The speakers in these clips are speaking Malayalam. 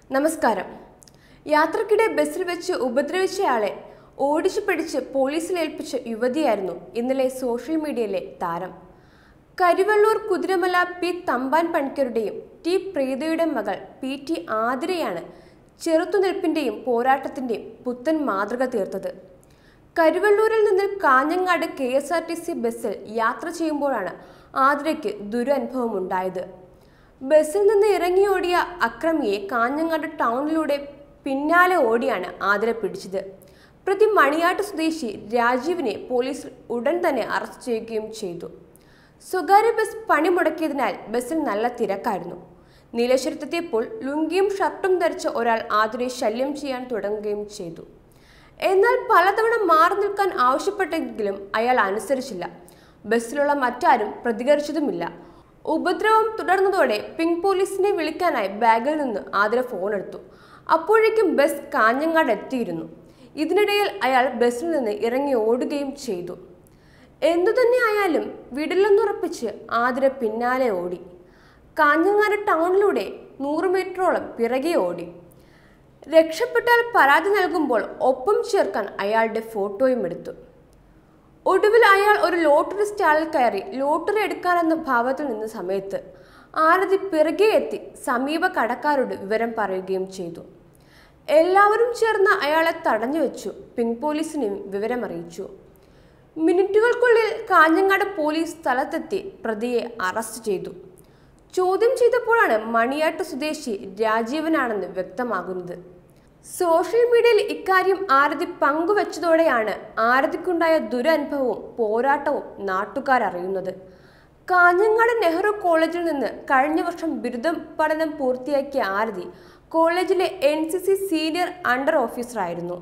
നമസ്കാരം യാത്രക്കിടെ ബസ്സിൽ വെച്ച് ഉപദ്രവിച്ചയാളെ ഓടിച്ചു പിടിച്ച് പോലീസിൽ ഏൽപ്പിച്ച യുവതിയായിരുന്നു ഇന്നലെ സോഷ്യൽ മീഡിയയിലെ താരം കരിവള്ളൂർ കുതിരമല പി തമ്പാൻ പണിക്കരുടെയും ടി പ്രീതയുടെ മകൾ പി ടി ആതിരയാണ് ചെറുത്തുനിൽപ്പിന്റെയും പോരാട്ടത്തിന്റെയും പുത്തൻ മാതൃക തീർത്തത് കരുവള്ളൂരിൽ നിന്ന് Kanhangad K S R T C ബസ്സിൽ യാത്ര ചെയ്യുമ്പോഴാണ് ആതിരയ്ക്ക് ദുരനുഭവം ഉണ്ടായത് ബസ്സിൽ നിന്ന് ഇറങ്ങി ഓടിയ അക്രമിയെ കാഞ്ഞങ്ങാട് ടൗണിലൂടെ പിന്നാലെ ഓടിയാണ് ആതിര പിടിച്ചത് പ്രതി മണിയാട്ട് സ്വദേശി രാജീവിനെ പോലീസ് ഉടൻ തന്നെ അറസ്റ്റ് ചെയ്യുകയും ചെയ്തു സ്വകാര്യ ബസ് പണിമുടക്കിയതിനാൽ ബസ്സിൽ നല്ല തിരക്കായിരുന്നു നീലേശ്വരത്തെത്തിയപ്പോൾ ലുങ്കിയും ഷർട്ടും ധരിച്ച ഒരാൾ ആതിരയെ ശല്യം ചെയ്യാൻ തുടങ്ങുകയും ചെയ്തു എന്നാൽ പലതവണ മാറി നിൽക്കാൻ ആവശ്യപ്പെട്ടെങ്കിലും അയാൾ അനുസരിച്ചില്ല ബസ്സിലുള്ള മറ്റാരും പ്രതികരിച്ചതുമില്ല ഉപദ്രവം തുടർന്നതോടെ പിങ്ക് പോലീസിനെ വിളിക്കാനായി ബാഗിൽ നിന്ന് ആതിര ഫോൺ എടുത്തു അപ്പോഴേക്കും ബസ് കാഞ്ഞങ്ങാട് എത്തിയിരുന്നു ഇതിനിടയിൽ അയാൾ ബസ്സിൽ നിന്ന് ഇറങ്ങി ഓടുകയും ചെയ്തു എന്തുതന്നെ ആയാലും വിടില്ലെന്നുറപ്പിച്ച് ആതിര പിന്നാലെ ഓടി കാഞ്ഞങ്ങാട് ടൗണിലൂടെ നൂറ് മീറ്ററോളം പിറകെ ഓടി രക്ഷപ്പെട്ടാൽ പരാതി നൽകുമ്പോൾ ഒപ്പം ചേർക്കാൻ അയാളുടെ ഫോട്ടോയും എടുത്തു ഒടുവിൽ അയാൾ ഒരു ലോട്ടറി സ്റ്റാളിൽ കയറി ലോട്ടറി എടുക്കാനെന്ന ഭാവത്തിൽ നിന്ന സമയത്ത് ആരതി പിറകെ എത്തി സമീപ കടക്കാരോട് വിവരം പറയുകയും ചെയ്തു എല്ലാവരും ചേർന്ന് അയാളെ തടഞ്ഞു വെച്ചു പിങ്ക് പോലീസിനെയും വിവരം അറിയിച്ചു മിനിറ്റുകൾക്കുള്ളിൽ കാഞ്ഞങ്ങാട് പോലീസ് സ്ഥലത്തെത്തി പ്രതിയെ അറസ്റ്റ് ചെയ്തു ചോദ്യം ചെയ്തപ്പോഴാണ് മണിയാട്ട് സ്വദേശി രാജീവനാണെന്ന് വ്യക്തമാകുന്നത് സോഷ്യൽ മീഡിയയിൽ ഇക്കാര്യം ആരതി പങ്കുവച്ചതോടെയാണ് ആരതിക്കുണ്ടായ ദുരനുഭവവും പോരാട്ടവും നാട്ടുകാരറിയുന്നത് കാഞ്ഞങ്ങാട് നെഹ്റു കോളേജിൽ നിന്ന് കഴിഞ്ഞ വർഷം ബിരുദം പഠനം പൂർത്തിയാക്കിയ ആരതി കോളേജിലെ N C C senior under ഓഫീസറായിരുന്നു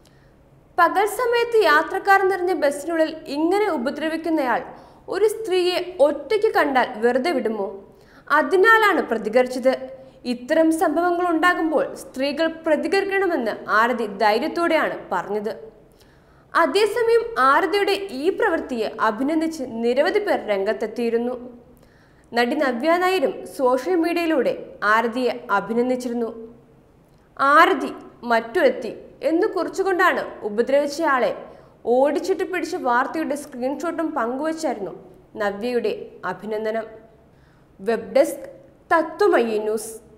പകൽ സമയത്ത് യാത്രക്കാർ നിറഞ്ഞ ബസ്സിനുള്ളിൽ ഇങ്ങനെ ഉപദ്രവിക്കുന്നയാൾ ഒരു സ്ത്രീയെ ഒറ്റയ്ക്ക് കണ്ടാൽ വെറുതെ വിടുമോ അതിനാലാണ് പ്രതികരിച്ചത് ഇത്തരം സംഭവങ്ങൾ ഉണ്ടാകുമ്പോൾ സ്ത്രീകൾ പ്രതികരിക്കണമെന്ന് ആരതി ധൈര്യത്തോടെയാണ് പറഞ്ഞത് അതേസമയം ആരതിയുടെ ഈ പ്രവൃത്തിയെ അഭിനന്ദിച്ച് നിരവധി പേർ രംഗത്തെത്തിയിരുന്നു നടി നവ്യ നായരും സോഷ്യൽ മീഡിയയിലൂടെ ആരതിയെ അഭിനന്ദിച്ചിരുന്നു ആരതി മറ്റൊരുത്തി എന്ന് കുറിച്ചുകൊണ്ടാണ് ഉപദ്രവിച്ചയാളെ ഓടിച്ചിട്ട് പിടിച്ച വാർത്തയുടെ സ്ക്രീൻഷോട്ടും പങ്കുവച്ചായിരുന്നു നവ്യയുടെ അഭിനന്ദനം വെബ് ഡെസ്ക് തത്വമയി ന്യൂസ്